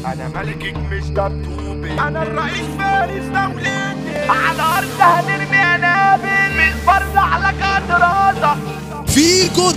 انا ملكك مش دبدوبي انا الرئيس فارس دولتي على ارض هنرمي انابل من فرد على كدراسة فيجو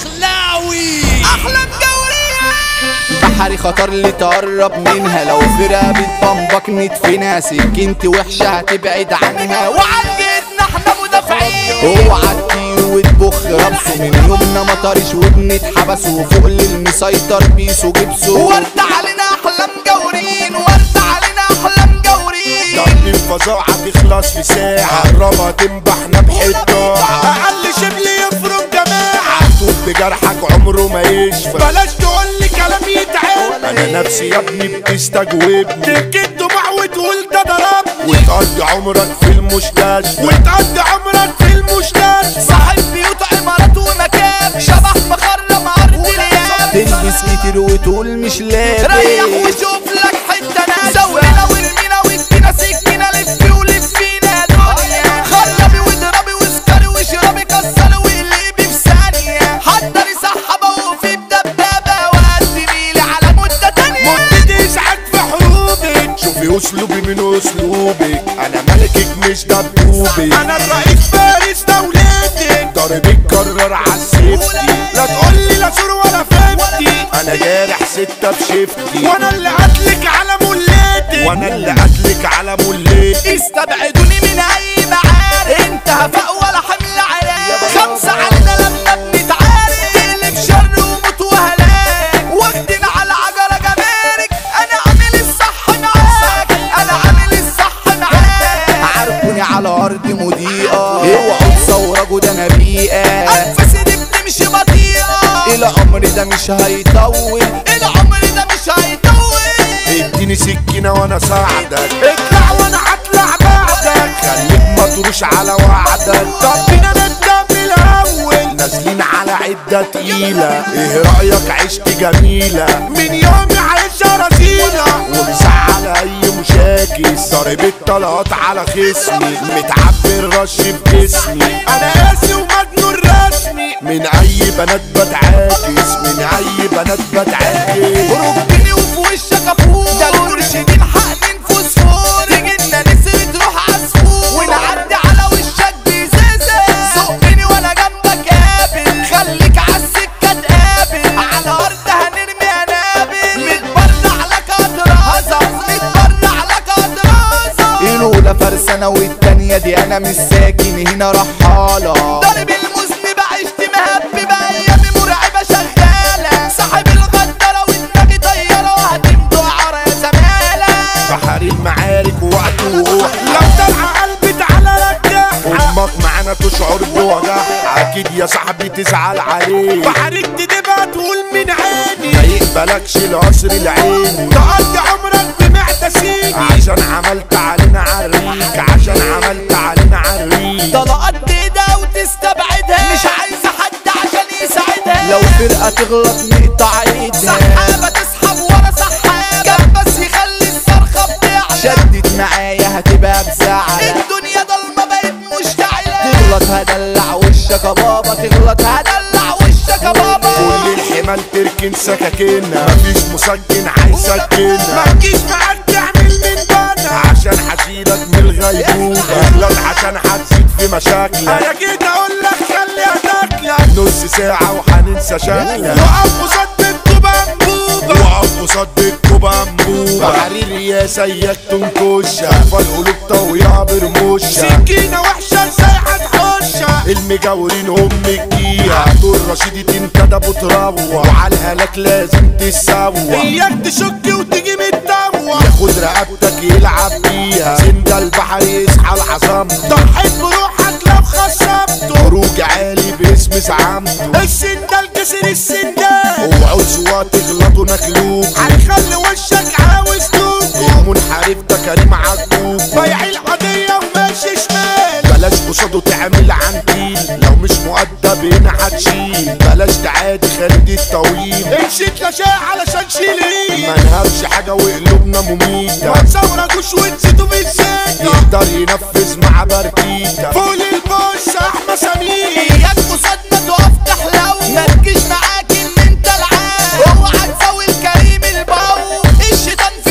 الدخلاوي احلام جورية بحري خطر اللي تقرب منها لو فرقة بتبمبك ندفنها سكنتي وحشة هتبعد عنها وعندنا احنا مدافعين اوعى تطير وتبخ رمسه من يومنا ما طارش وبنتحبس وفوق للمسيطر بيسو جبسه ورد علينا احلام جورين ورد علينا احلام جورين ضرب الفظاعة تخلص في ساعة قربها تنبحنا بحتة أقل شبل يفرم جماعة طول بجرحك عمره ما يشفى بلاش تقول لي كلام يتعب أنا نفسي يا ابني بتستجوبني تركت دموع وتقول ده ضربني وتقضي عمرك في المستشفى وتقضي عمرك في المستشفى صاحب بيوت عمارات ومكان شبح مخرم ارض الياب تلبس كتير وتقول مش ريح لابس وشوف لك حته ناس زوينا وارمينا وادينا سكينه لفي ولفينا يا دنيا خربي واضربي واسكري واشربي كسري واقلبي في ثانيه حضري سحبه وقفي بدبابه وقدمي لي على مده تانيه مدتي ازعاج في حروبك شوفي اسلوبي من اسلوبك انا ملكك مش دبدوبك انا الرئيس فارس دولتك ضرب الكرر عالسيفتي لا تقولي لا سور ولا فهمتي انا جارح ستة بشفتي وانا اللي قتلك على ملتي وانا اللي قتلك على ملتي استبعدوني من اي معارك انت هفاء ولا حمل عراك خمسة علينا لما بنتعارك تقلب شر وموت وهلاك واخدين على عجلة جمارك انا عامل الصح معاك انا عامل الصح معاك عارفوني على ارض مضيئة اوعوا تصوروا ده انا بيئة انفاسي دي بتمشي بطيئة العمر ده مش هيطول العمر ده مش هيطول اديني سكينة وانا ساعدك اطلع وانا هطلع بعدك خليك ما تروش على وعدك طب بينا نبدأ من الاول نازلين على عدة تقيلة ايه رأيك عشت جميلة من يومي عايشة رزينة ومزعل اي مشاكس ضارب الطلقات على خصمي متعبي الرش في جسمي انا قاسي ومجنون رسمي من اي بنات بتعاكس من اي بنات بتعاكس ركبني وفي وشك افور ده المرشدين حقنين فوسفور تجينا نسر تروح عصفور ونعدي على وشك بزازة زقني وانا جنبك قابل خليك عالسكة تقابل على ارض هنرمي انابل متبرع لك اطرازة متبرع لك اطرازة الاولى فرسانة والتانية دي انا مش ساكن هنا رحالة ضرب المذنب عشت مهب بايامي مرعبة شغالة صاحب الغدارة ودماغي طيارة وهتمضوا عرا يا زمالة بحر المعارك وقت وروح لو طلع قلبي تعالى رجعها امك معانا تشعر بوجعها اكيد يا صاحبي تزعل عليك بحرك تدبها تقول من عيني ما يقبلكش العسر العين تقضي عمرك بمعدة سيدي عشان عملت علينا عريك عشان عملت علينا عريك طلقات بايدها وتستبعدها مش عايزة حد عشان يساعدها لو فرقة تغلط نقطع ايدها سحابة تسحب ورا سحابة كان بس يخلي الصرخة بتاعنا شدت معايا هتبقى بزعلة الدنيا ضلمة بقت مشتعلة تغلط هدلع وشك يا بابا تغلط هدلع دلع وشك يا بابا كل الحمال تركن سكاكينها مفيش مسجن هيسكنها ما تجيش معاك تعمل من بنا عشان هشيلك من الغيبوبة اغلط عشان هتزيد في مشاكلك انا جيت اقول لك خلي هتاكلك نص ساعة وهننسى شكلك وقف قصاد بنتو بنبوبة وقف قصاد بنتو بنبوبة بحرير يا سيك تنكشة فالقلوب طويعة برموشة سكينة وحشة ازاي هتخشها المجاورين هم الجيع دول رشيدي تنكدب وتروح وعلى الهلاك لازم تسوى اياك تشك وتيجي متدوى ياخد رقبتك يلعب بيها سند البحر يصحى العظمته ضحيت بروحك لو خصمته خروج عالي باسم زعامته السندال كسر السندال اوعوا سوا تغلطوا نخلوك هيخلي وشك عاوز توب المنحرف ده كريم عجوب بايع القضية وماشي شمال بلاش قصاده تعمل عنتيل لو مش مؤدب هنا هتشيل بلاش تعادي خالد الطويل امشيت لا شاي علشان شيلين ما نهبش حاجة وقلوبنا مميتة ما تصوركوش ونسيتوا بالزيت يقدر ينفذ مع بركيتة فوق البوش احمى سمير اياك قصادنا تقف تحلو ما تجيش معاك ان انت العاب اوعى تساوي الكريم البو الشيطان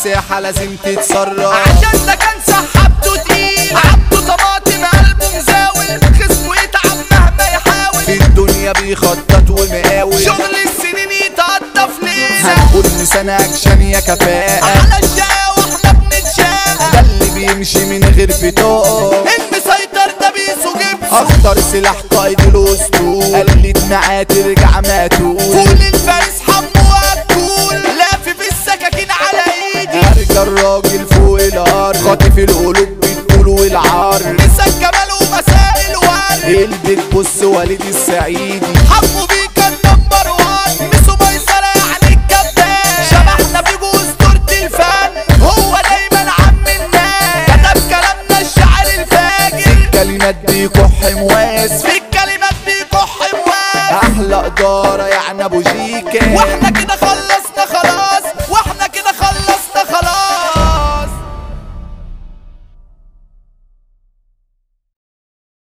الساحة لازم تتصرف عشان ده كان سحبته تقيل عبده طماطم قلبه مزاول خصمه يتعب مهما يحاول في الدنيا بيخطط ومقاول شغل السنين يتقضى في ليلة هنقول لسانك عشان يا كفاءة على الشقاوة احنا بنتشاقى ده اللي بيمشي من غير بطاقة المسيطر ده بيسو جبسه اخطر سلاح قائد الاسطول قلت معاه ترجع ماتول فول الفارس حمو وأكول لافف السكاكين على ايدي ارجى الراجل فوق الارض خاطف القلوب بالطول والعار مسك جمال ومساء الورد البيت بص والد السعيدي حمو بيكا النمبر وان مسو ميسرة يعني الكابتن شبحنا في بوستورة الفن هو دايما عم الناس كتب كلامنا الشعر الفاجر كلمات بيكح مواس في الكلمات بيكح مواس احلى اداره يعني ابو جيكا واحنا كده خلصنا خلاص